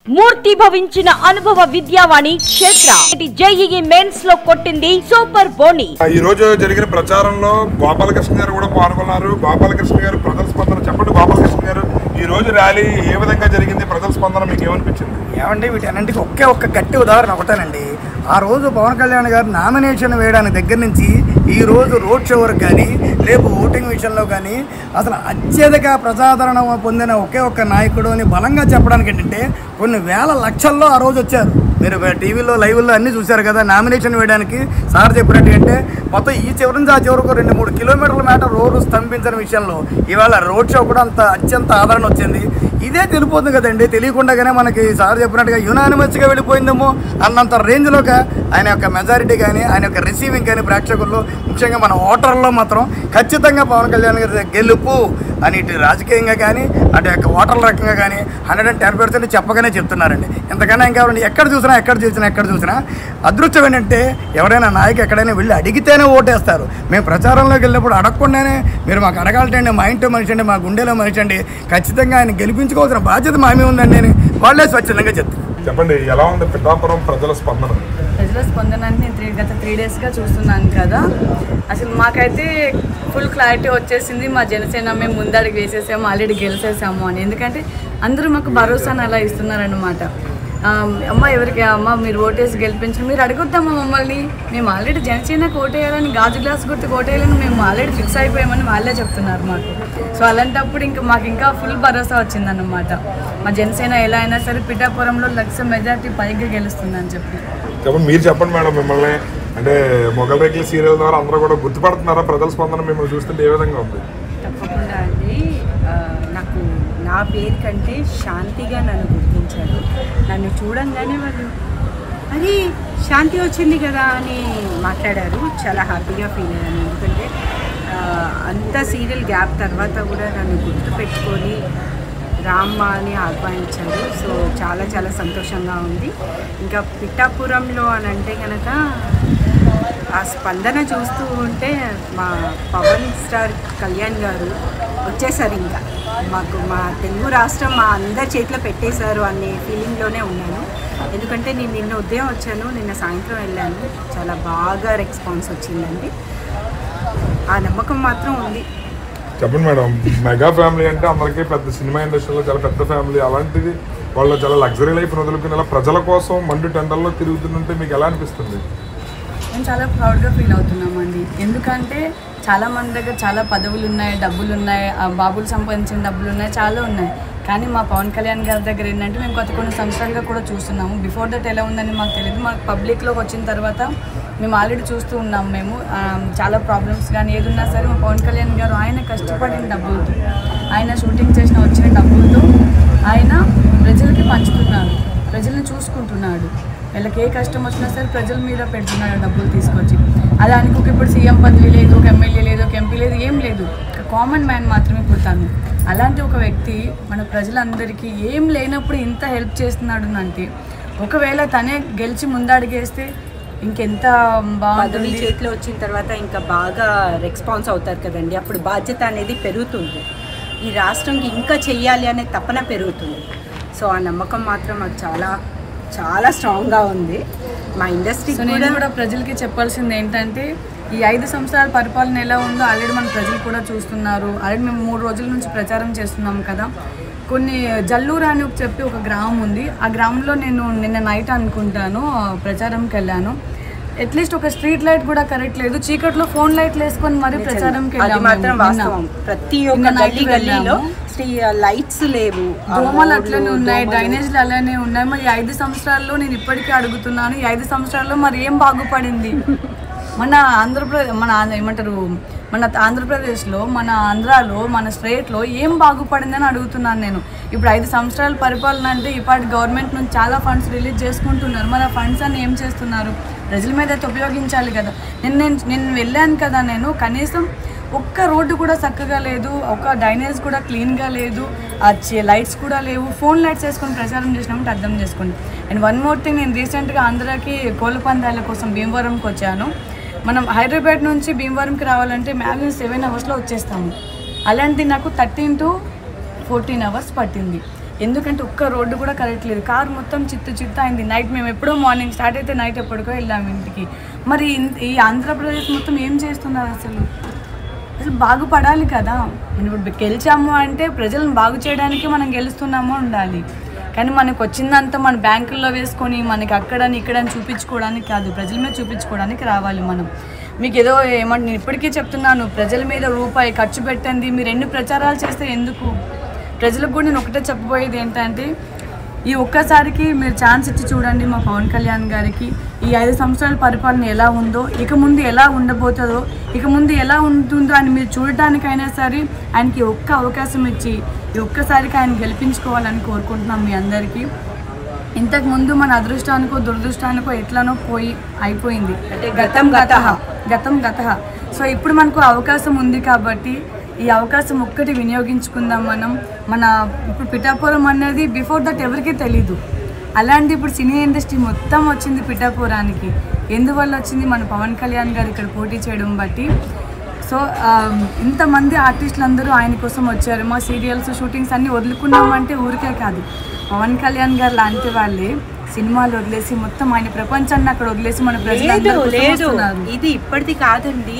మూర్తి భవించిన అనుభవ విద్యావాణి క్షేత్ర JEE mains లో కొట్టింది సూపర్ బోని ఈ రోజు జరిగిన ప్రచారంలో గోపాలకృష్ణ గారు కూడా పాల్గొన్నారు గోపాలకృష్ణ గారు ప్రజల స్పందన చెప్పండి గోపాలకృష్ణ గారు ఈ రోజు ర్యాలీ ఏ విధంగా జరిగింది ప్రజల స్పందన మీకు ఏమనిపించింది ఏమంటే వీటన్నింటికి ఒకే ఒక్క గట్టి ఉదాహరణ ఒకటేనండి ఆ రోజు పవన్ కళ్యాణ్ గారు నామినేషన్ వేయడానికి దగ్గర నుంచి ఈ రోజు రోడ్ షో వరకు కానీ రేపు ఓటింగ్ విషయంలో కానీ అసలు అత్యధిక ప్రజాదరణ పొందిన ఒకే ఒక్క నాయకుడు అని బలంగా చెప్పడానికి ఏంటంటే కొన్ని వేల లక్షల్లో ఆ రోజు వచ్చారు మీరు టీవీలో లైవ్లో అన్నీ చూశారు కదా నామినేషన్ వేయడానికి సార్ చెప్పినట్టు అంటే మొత్తం ఈ చివరి నుంచి ఆ చివరకు రెండు మూడు కిలోమీటర్ల మేట రోడ్డు స్తంభించిన విషయంలో ఇవాళ రోడ్ షో కూడా అంత అత్యంత ఆదరణ వచ్చింది ఇదే తెలిపోతుంది కదండి తెలియకుండానే మనకి సార్ చెప్పినట్టుగా యునానిమస్గా వెళ్ళిపోయిందేమో అన్నంత రేంజ్లోగా ఆయన యొక్క మెజారిటీ కానీ ఆయన యొక్క రిసీవింగ్ కానీ ప్రేక్షకుల్లో ముఖ్యంగా మన ఓటర్లో మాత్రం ఖచ్చితంగా పవన్ కళ్యాణ్ గారి గెలుపు అని ఇటు రాజకీయంగా కానీ అటు యొక్క ఓటర్ల రకంగా కానీ హండ్రెడ్ అండ్ టెన్ పర్సెంట్ చెప్పగానే చెప్తున్నారండి ఎంతకన్నా ఇంకా ఎవరండి ఎక్కడ చూసినా ఎక్కడ చూసినా ఎక్కడ చూసినా అదృష్టం ఏంటంటే ఎవరైనా నాయకు ఎక్కడైనా వెళ్ళి అడిగితేనే ఓటేస్తారు మేము ప్రచారంలోకి వెళ్ళినప్పుడు అడగకుండానే మీరు మాకు అడగాలంటే మా ఇంట్లో మనిషి అండి మా గుండెలో మనిషి అండి ఖచ్చితంగా ఆయన గెలిపించుకోవాల్సిన బాధ్యత మా మీద ఉందండి అని వాళ్ళే స్వచ్ఛందంగా చెప్తారు చెప్పండి ఎలా ఉంది పిఠాపురం ప్రజల స్పందన ప్రజల స్పందన అంటే నేను త్రీ గత త్రీ డేస్గా చూస్తున్నాను కదా అసలు మాకైతే ఫుల్ క్లారిటీ వచ్చేసింది మా జనసేన మేము ముందడుగు వేసేసాము ఆల్రెడీ గెలిచేసాము అని ఎందుకంటే అందరూ మాకు భరోసాను అలా ఇస్తున్నారనమాట అమ్మ ఎవరికి అమ్మ మీరు ఓటేసి గెలిపించండి మీరు అడుగుద్దామా మమ్మల్ని మేము ఆల్రెడీ జనసేనకు ఓటేయాలని గాజు గ్లాస్ గుర్తు ఓటేయాలని మేము ఆల్రెడీ ఫిక్స్ అయిపోయామని వాళ్ళే చెప్తున్నారు మాకు సో అలాంటప్పుడు ఇంకా మాకు ఇంకా ఫుల్ భరోసా వచ్చిందన్నమాట మా జనసేన ఎలా అయినా సరే పిఠాపురంలో లక్ష మెజార్టీ పైగా గెలుస్తుందని చెప్పి చెప్పండి మీరు చెప్పండి మేడం మిమ్మల్ని అంటే మొగల్ రేకుల సీరియల్ ద్వారా అందరూ కూడా గుర్తుపడుతున్నారా ప్రజల స్పందన మిమ్మల్ని చూస్తుంటే ఏ విధంగా ఉంది తప్పకుండా అండి ఆ, నాకు నా పేరు కంటే శాంతిగా నన్ను గుర్తించారు నన్ను చూడంగానే వాళ్ళు అది శాంతి వచ్చింది కదా అని మాట్లాడారు చాలా హ్యాపీగా ఫీల్ అయ్యాను ఎందుకంటే ఆ, అంత సీరియల్ గ్యాప్ తర్వాత కూడా నన్ను గుర్తుపెట్టుకొని రామ్మ అని ఆహ్వానించారు సో చాలా చాలా సంతోషంగా ఉంది ఇంకా పిఠాపురంలో అని అంటే కనుక ఆ స్పందన చూస్తూ ఉంటే మా పవన్ స్టార్ కళ్యాణ్ గారు వచ్చేసారు ఇంకా మాకు మా తెలుగు రాష్ట్రం మా అందరి చేతిలో పెట్టేశారు అనే ఫీలింగ్లోనే ఉన్నాను ఎందుకంటే నేను నిన్న ఉదయం వచ్చాను నిన్న సాయంత్రం వెళ్ళాను చాలా బాగా రెస్పాన్స్ వచ్చిందండి ఆ నమ్మకం మాత్రం ఉంది చెప్పండి మేడం మెగా ఫ్యామిలీ అంటే అందరికీ పెద్ద సినిమా ఇండస్ట్రీలో చాలా పెద్ద ఫ్యామిలీ అలాంటిది వాళ్ళు చాలా లగ్జరీ లైఫ్ వదులుకుని ఇలా ప్రజల కోసం మండు టెండర్లో తిరుగుతుంటే మీకు ఎలా అనిపిస్తుంది మేము చాలా ప్రౌడ్గా ఫీల్ అవుతున్నామండి ఎందుకంటే చాలా మంది దగ్గర చాలా పదవులు ఉన్నాయి డబ్బులు ఉన్నాయి ఆ బాబులు సంపాదించిన డబ్బులు ఉన్నాయి చాలా ఉన్నాయి కానీ మా పవన్ కళ్యాణ్ గారి దగ్గర ఏంటంటే మేము గత కొన్ని సంవత్సరాలుగా కూడా చూస్తున్నాము బిఫోర్ దట్ ఎలా ఉందని మాకు తెలియదు మాకు పబ్లిక్లోకి వచ్చిన తర్వాత మేము ఆల్రెడీ చూస్తూ ఉన్నాము మేము ఆ, చాలా ప్రాబ్లమ్స్ కానీ ఏది ఉన్నా సరే మా పవన్ కళ్యాణ్ గారు ఆయన కష్టపడిన డబ్బులతో ఆయన షూటింగ్ చేసిన వచ్చిన డబ్బులతో ఆయన ప్రజలకి పంచుతున్నాడు ప్రజల్ని చూసుకుంటున్నాడు వీళ్ళకి ఏ కష్టం వచ్చినా సరే ప్రజల మీద పెడుతున్నాడు డబ్బులు తీసుకొచ్చి అలా అనుకోక ఇప్పుడు సీఎం పదవి లేదు ఒక ఎమ్మెల్యే లేదు ఒక ఎంపీ లేదు ఏం లేదు ఒక కామన్ మ్యాన్ మాత్రమే పుడతాను అలాంటి ఒక వ్యక్తి మన ప్రజలందరికీ ఏం లేనప్పుడు ఇంత హెల్ప్ చేస్తున్నాడు అంటే ఒకవేళ తనే గెలిచి ముందడిగేస్తే ఇంకెంత పదవి బాగుంటుంది చేతిలో వచ్చిన తర్వాత ఇంకా బాగా రెస్పాన్స్ అవుతారు కదండి అప్పుడు బాధ్యత అనేది పెరుగుతుంది ఈ రాష్ట్రంకి ఇంకా చెయ్యాలి అనే తపన పెరుగుతుంది సో ఆ నమ్మకం మాత్రం మాకు చాలా చాలా స్ట్రాంగ్గా ఉంది మా ఇండస్ట్రీ సో నేను కూడా ప్రజలకి చెప్పాల్సింది ఏంటంటే ఈ ఐదు సంవత్సరాల పరిపాలన ఎలా ఉందో ఆల్రెడీ మన ప్రజలు కూడా చూస్తున్నారు ఆల్రెడీ మేము మూడు రోజుల నుంచి ప్రచారం చేస్తున్నాం కదా కొన్ని జల్లూరు అని ఒక చెప్పి ఒక గ్రామం ఉంది ఆ గ్రామంలో నేను నిన్న నైట్ అనుకుంటాను ఆ, ప్రచారంకి వెళ్ళాను అట్లీస్ట్ ఒక స్ట్రీట్ లైట్ కూడా కరెక్ట్ లేదు చీకట్లో ఫోన్ లైట్లు వేసుకొని మరి ప్రచారంకి అది వెళ్ళాము మాత్రం నిన్న. వాస్తవం ప్రతి ఒక్క నిన్న night గల్లీ గల్లీలో వెళ్ళాము. శ్రీ లైట్స్ లేవు ఆ దోమలు రోడ్లు, అట్లనే ఉన్నాయి దోమలు. డ్రైనేజ్లు అలానే ఉన్నాయి మరి ఈ ఐదు సంవత్సరాల్లో నేను ఇప్పటికీ అడుగుతున్నాను ఈ ఐదు సంవత్సరాల్లో మరి ఏం బాగుపడింది మన ఆంధ్రప్రదేశ్ మన ఆంధ్ర- ఏమంటారు మన ఆంధ్రప్రదేశ్లో మన ఆంధ్రాలో మన స్టేట్లో ఏం బాగుపడిందని అడుగుతున్నాను నేను ఇప్పుడు ఐదు సంవత్సరాల పరిపాలన అంటే ఇప్పటి గవర్నమెంట్ నుంచి చాలా ఫండ్స్ రిలీజ్ చేసుకుంటున్నారు మరి ఆ ఫండ్స్ అన్ని ఏం చేస్తున్నారు ప్రజల మీద అయితే ఉపయోగించాలి కదా నేను నేను నేను వెళ్ళాను కదా నేను కనీసం ఒక్క రోడ్డు కూడా చక్కగా లేదు ఒక డైనేజ్ కూడా క్లీన్గా లేదు ఆ లైట్స్ కూడా లేవు ఫోన్ లైట్స్ వేసుకొని ప్రచారం చేసినామంటే అర్థం చేసుకోండి అండ్ వన్ మోర్ థింగ్ నేను రీసెంట్గా ఆంధ్రాకి కోళ్ళ పందాల కోసం భీమవరంకి వచ్చాను మనం హైదరాబాద్ నుంచి భీమవరంకి రావాలంటే మ్యాక్సిమం సెవెన్ అవర్స్లో వచ్చేస్తాము అలాంటి నాకు థర్టీన్ టు ఫోర్టీన్ అవర్స్ పట్టింది ఎందుకంటే ఒక్క రోడ్డు కూడా కరెక్ట్ లేదు కారు మొత్తం చిత్తు చిత్తు అయింది నైట్ మేము ఎప్పుడో మార్నింగ్ స్టార్ట్ అయితే నైట్ ఎప్పటికో వెళ్ళాము ఇంటికి మరి ఇన్- ఈ ఆంధ్రప్రదేశ్ మొత్తం ఏం చేస్తున్నారు అసలు అసలు బాగుపడాలి కదా మనం ఇప్పుడు గెలిచాము అంటే ప్రజలను బాగు చేయడానికి మనం గెలుస్తున్నాము ఉండాలి కానీ మనకు వచ్చిందంతా మన బ్యాంకుల్లో వేసుకొని మనకి అక్కడని ఇక్కడని చూపించుకోవడానికి కాదు ప్రజల మీద చూపించుకోవడానికి రావాలి మనం మీకు ఏదో ఏమంటే నేను ఇప్పటికీ చెప్తున్నాను ప్రజల మీద రూపాయి ఖర్చు పెట్టండి మీరు ఎన్ని ప్రచారాలు చేస్తే ఎందుకు ప్రజలకు కూడా నేను ఒకటే చెప్పబోయేది ఏంటంటే ఈ ఒక్కసారికి మీరు ఛాన్స్ ఇచ్చి చూడండి మా పవన్ కళ్యాణ్ గారికి ఈ ఐదు సంవత్సరాల పరిపాలన ఎలా ఉందో ఇక ముందు ఎలా ఉండబోతుందో ఇక ముందు ఎలా ఉంటుందో అని మీరు చూడటానికైనా సరే ఆయనకి ఒక్క అవకాశం ఇచ్చి ఈ ఒక్కసారికి ఆయన గెలిపించుకోవాలని కోరుకుంటున్నాం మీ అందరికీ ఇంతకు ముందు మన అదృష్టానికో దురదృష్టానికో ఎట్లనో పోయి అయిపోయింది అంటే గతం గత గతం గత సో ఇప్పుడు మనకు అవకాశం ఉంది కాబట్టి ఈ అవకాశం ఒక్కటి వినియోగించుకుందాం మనం మన ఇప్పుడు పిఠాపురం అనేది బిఫోర్ దట్ ఎవరికీ తెలీదు అలాంటి ఇప్పుడు సినీ ఇండస్ట్రీ మొత్తం వచ్చింది పిఠాపురానికి ఎందువల్ల వచ్చింది మన పవన్ కళ్యాణ్ గారు ఇక్కడ పోటీ చేయడం బట్టి సో ఆమ్, ఇంతమంది ఆర్టిస్టులు అందరూ ఆయన కోసం వచ్చారు మా సీరియల్స్ షూటింగ్స్ అన్నీ వదులుకున్నామంటే ఊరికే కాదు పవన్ కళ్యాణ్ గారు లాంటి వాళ్ళే సినిమాలు వదిలేసి మొత్తం ఆయన ప్రపంచాన్ని అక్కడ వదిలేసి మన లేదు ప్రజలందరి కోసం లేదు వస్తున్నారు. ఇది ఇప్పటిది కాదండి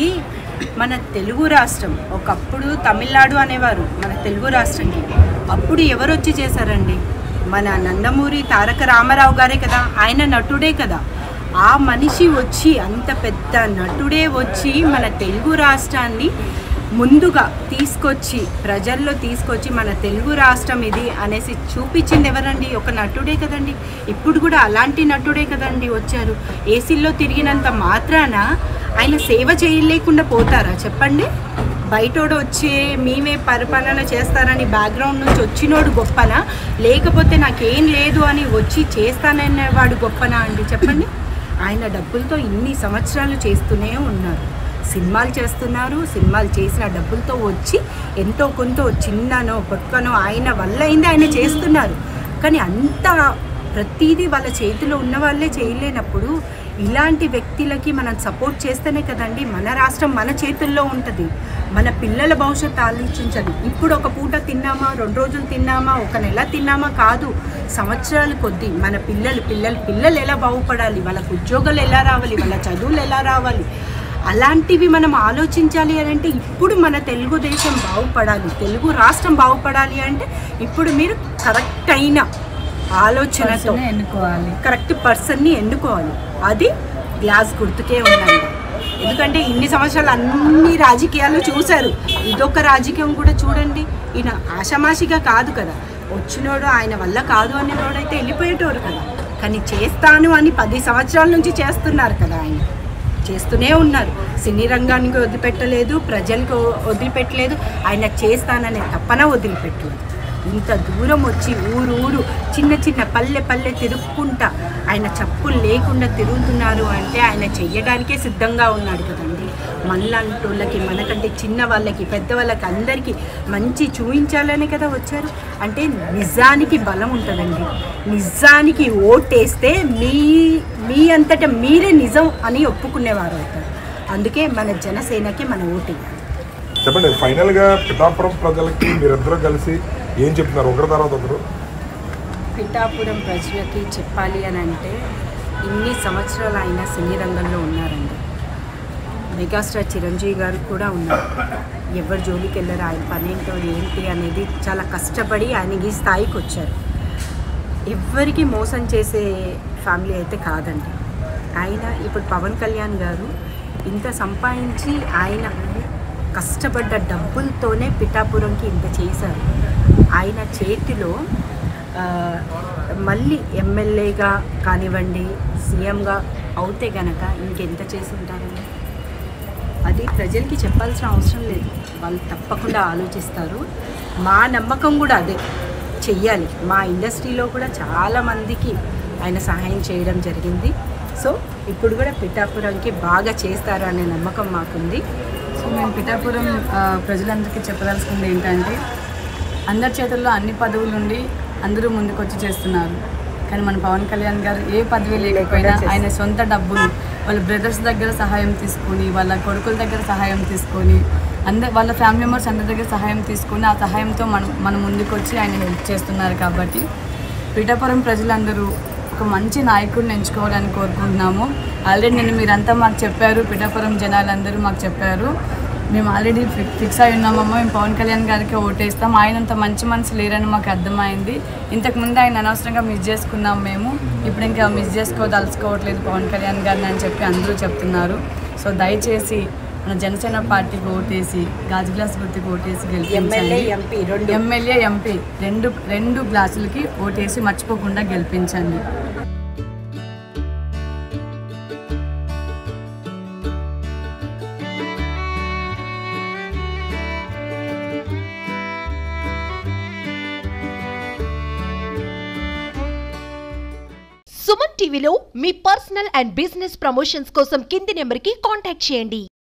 మన తెలుగు రాష్ట్రం ఒకప్పుడు తమిళనాడు అనేవారు మన తెలుగు రాష్ట్రంకి అప్పుడు ఎవరు వచ్చి చేశారండి మన నందమూరి తారక రామారావు గారే కదా ఆయన నటుడే కదా ఆ మనిషి వచ్చి అంత పెద్ద నటుడే వచ్చి మన తెలుగు రాష్ట్రాన్ని ముందుగా తీసుకొచ్చి ప్రజల్లో తీసుకొచ్చి మన తెలుగు రాష్ట్రం ఇది అనేసి చూపించింది ఎవరండి ఒక నటుడే కదండి ఇప్పుడు కూడా అలాంటి నటుడే కదండి వచ్చారు ఏసీల్లో తిరిగినంత మాత్రాన ఆయన సేవ చేయలేకుండా పోతారా చెప్పండి బయటోడు వచ్చి మేమే పరిపాలన చేస్తారని బ్యాక్గ్రౌండ్ నుంచి వచ్చినోడు గొప్పనా లేకపోతే నాకేం లేదు అని వచ్చి చేస్తాననేవాడు గొప్పనా అండి చెప్పండి ఆయన డబ్బులతో ఇన్ని సంవత్సరాలు చేస్తూనే ఉన్నారు సినిమాలు చేస్తున్నారు సినిమాలు చేసిన డబ్బులతో వచ్చి ఎంతో కొంత చిన్ననో పొక్కనో ఆయన వల్ల అయింది ఆయన చేస్తున్నారు కానీ అంత ప్రతిదీ వాళ్ళ చేతిలో ఉన్న వాళ్ళే చేయలేనప్పుడు ఇలాంటి వ్యక్తులకి మనం సపోర్ట్ చేస్తేనే కదండి మన రాష్ట్రం మన చేతుల్లో ఉంటుంది మన పిల్లల భవిష్యత్తు ఆలోచించదు ఇప్పుడు ఒక పూట తిన్నామా రెండు రోజులు తిన్నామా ఒక నెల తిన్నామా కాదు సంవత్సరాలు కొద్దీ మన పిల్లలు పిల్లలు పిల్లలు ఎలా బాగుపడాలి వాళ్ళకు ఉద్యోగాలు ఎలా రావాలి వాళ్ళ చదువులు ఎలా రావాలి అలాంటివి మనం ఆలోచించాలి అని అంటే ఇప్పుడు మన తెలుగుదేశం బాగుపడాలి తెలుగు రాష్ట్రం బాగుపడాలి అంటే ఇప్పుడు మీరు కరెక్ట్ అయిన ఆలోచనతో పర్సన్నే ఎన్నుకోవాలి కరెక్ట్ పర్సన్ని ఎన్నుకోవాలి అది గ్లాస్ గుర్తుకే ఉందండి ఎందుకంటే ఇన్ని సంవత్సరాలు అన్ని రాజకీయాలు చూశారు ఇదొక రాజకీయం కూడా చూడండి ఈయన ఆషమాషిగా కాదు కదా వచ్చినోడు ఆయన వల్ల కాదు అనేవాడైతే వెళ్ళిపోయేటోడు కదా కానీ చేస్తాను అని పది సంవత్సరాల నుంచి చేస్తున్నారు కదా ఆయన చేస్తూనే ఉన్నారు సినీ రంగానికి వదిలిపెట్టలేదు ప్రజలకు వదిలిపెట్టలేదు ఆయన చేస్తాననే తప్పన వదిలిపెట్టలేదు ఇంత దూరం వచ్చి ఊరు ఊరు చిన్న చిన్న పల్లె పల్లె తిరుక్కుంటా ఆయన చప్పులు లేకుండా తిరుగుతున్నారు అంటే ఆయన చెయ్యడానికే సిద్ధంగా ఉన్నాడు కదండి మనలాంటోళ్ళకి మనకంటే చిన్న వాళ్ళకి పెద్ద వాళ్ళకి అందరికీ మంచి చూపించాలనే కదా వచ్చారు అంటే నిజానికి బలం ఉంటుందండి నిజానికి ఓటేస్తే మీ మీ అంతటా మీరే నిజం అని ఒప్పుకునేవారు అవుతారు అందుకే మన జనసేనకి మన ఓటేయాలి చెప్పండి ఫైనల్ గా పిఠాపురం ప్రజలకి మీరిద్దరూ కలిసి ఏం చెప్తున్నారు ఒకరి తర్వాత ఒకరు పిఠాపురం ప్రజలకి చెప్పాలి అని అంటే ఇన్ని సంవత్సరాలు ఆయన సినీ రంగంలో ఉన్నారండి మెగాస్టార్ చిరంజీవి గారు కూడా ఉన్నారు ఎవరి జోలికి వెళ్ళారు ఆయన పని ఏంటో ఏంటి అనేది చాలా కష్టపడి ఆయన ఈ స్థాయికి వచ్చారు ఎవ్వరికి మోసం చేసే ఫ్యామిలీ అయితే కాదండి ఆయన ఇప్పుడు పవన్ కళ్యాణ్ గారు ఇంత సంపాదించి ఆయన కష్టపడ్డ డబ్బులతోనే పిఠాపురంకి ఇంత చేశారు ఆయన చేతిలో ఆ, మళ్ళీ ఎమ్మెల్యేగా కానివ్వండి సీఎంగా అవుతే గనక ఇంకెంత చేసి ఉంటారండి అది ప్రజలకి చెప్పాల్సిన అవసరం లేదు వాళ్ళు తప్పకుండా ఆలోచిస్తారు మా నమ్మకం కూడా అదే చెయ్యాలి మా ఇండస్ట్రీలో కూడా చాలా మందికి ఆయన సహాయం చేయడం జరిగింది సో ఇప్పుడు కూడా పిఠాపురంకి బాగా చేస్తారు అనే నమ్మకం మాకుంది సో మేము పిఠాపురం ఆ, ప్రజలందరికీ చెప్పదలుచుకుంది ఏంటంటే అందరి చేతుల్లో అన్ని పదవులు ఉండి అందరూ ముందుకు వచ్చి చేస్తున్నారు కానీ మన పవన్ కళ్యాణ్ గారు ఏ పదవి లేకపోయినా ఆయన సొంత డబ్బులు వాళ్ళ బ్రదర్స్ దగ్గర సహాయం తీసుకొని వాళ్ళ కొడుకుల దగ్గర సహాయం తీసుకొని అందరు వాళ్ళ ఫ్యామిలీ మెంబర్స్ అందరి దగ్గర సహాయం తీసుకుని ఆ సహాయంతో మనం మన ముందుకు వచ్చి ఆయన హెల్ప్ చేస్తున్నారు కాబట్టి పిఠాపురం ప్రజలందరూ ఒక మంచి నాయకుడిని ఎంచుకోవాలని కోరుకుంటున్నాము ఆల్రెడీ నేను మీరంతా మాకు చెప్పారు పిఠాపురం జనాలందరూ మాకు చెప్పారు మేము ఆల్రెడీ ఫి- ఫిక్స్ అయి ఉన్నామమ్మా మేము పవన్ కళ్యాణ్ గారికి ఓటేస్తాం ఆయన అంత మంచి మనసు లేరని మాకు అర్థమైంది ఇంతకుముందు ఆయన అనవసరంగా మిస్ చేసుకున్నాం మేము ఇప్పుడు ఇంకా మిస్ చేసుకోదలుచుకోవట్లేదు పవన్ కళ్యాణ్ గారిని అని చెప్పి అందరూ చెప్తున్నారు సో దయచేసి మన జనసేన పార్టీకి ఓటేసి గాజు గ్లాస్ గుర్తుకు ఓటేసి ఎమ్మెల్యే గెలిపించండి ఎంపీ రెండు ఎమ్మెల్యే ఎంపీ రెండు రెండు గ్లాసులకి ఓటేసి మర్చిపోకుండా గెలిపించండి సుమన్ టీవీలో మీ పర్సనల్ అండ్ బిజినెస్ ప్రమోషన్స్ కోసం కింది నెంబర్కి కాంటాక్ట్ చేయండి